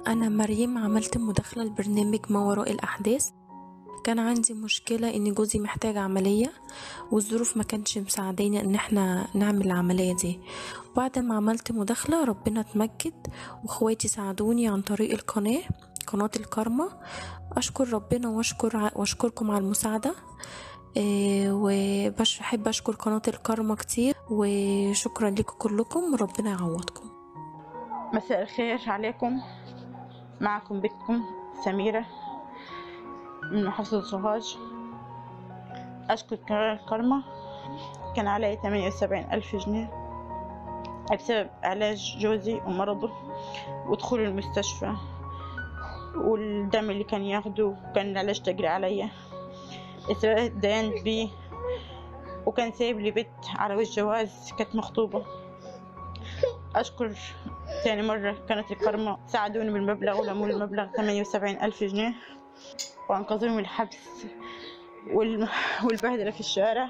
أنا مريم عملت مداخلة لبرنامج ما وراء الأحداث كان عندي مشكلة إن جوزي محتاج عملية والظروف ما كانتش مساعداني إن احنا نعمل العملية دي بعد ما عملت مداخلة ربنا اتمجد واخواتي ساعدوني عن طريق القناة قناة الكارما أشكر ربنا وأشكر وأشكركم على المساعدة إيه وبحب أشكر قناة الكارما كتير وشكرا لكم كلكم وربنا يعوضكم مساء الخير عليكم معكم بنتكم سميرة من محافظة سوهاج أشكر قناة الكرمة كان علي تمانية وسبعين ألف جنيه بسبب علاج جوزي ومرضه ودخوله المستشفى والدم اللي كان ياخده كان العلاج تجري عليا السبب دينت بيه وكان سايب لي بنت على وش جواز كانت مخطوبة أشكر تاني مرة كانت الكرمة ساعدوني بالمبلغ ولموا لي المبلغ ثمانية وسبعين ألف جنيه وأنقذوني من الحبس وال- والبهدلة في الشارع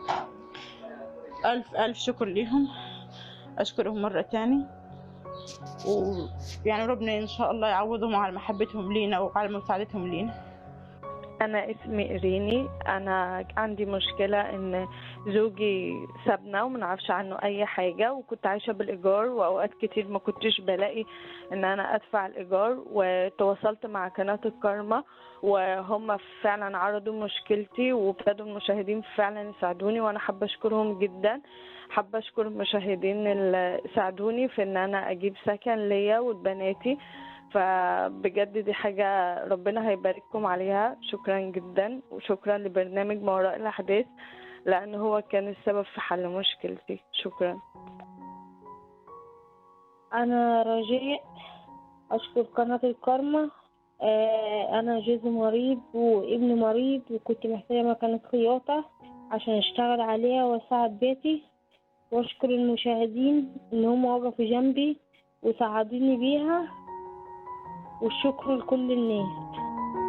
ألف ألف شكر ليهم أشكرهم مرة تاني ويعني ربنا إن شاء الله يعوضهم على محبتهم لينا وعلى مساعدتهم لينا أنا اسمي إريني أنا عندي مشكلة إن زوجي سابنا وما نعرفش عنه أي حاجة وكنت عايشة بالإيجار وأوقات كتير ما كنتش بلاقي إن أنا أدفع الإيجار وتواصلت مع قناة الكارما وهم فعلا عرضوا مشكلتي وابتدوا المشاهدين فعلا يساعدوني وأنا حابة أشكرهم جدا حابة أشكر المشاهدين اللي ساعدوني في إن أنا أجيب سكن ليا ولبناتي فبجد دي حاجة ربنا هيبارككم عليها شكرا جدا وشكرا لبرنامج ما وراء الأحداث لأن هو كان السبب في حل مشكلتي شكرا أنا رجاء أشكر قناة الكرمة آه، أنا جوزي مريض وابني مريض وكنت محتاجة مكنة خياطة عشان أشتغل عليها وأساعد بيتي وأشكر المشاهدين إن هم وقفوا جنبي وساعدوني بيها والشكر لكل الناس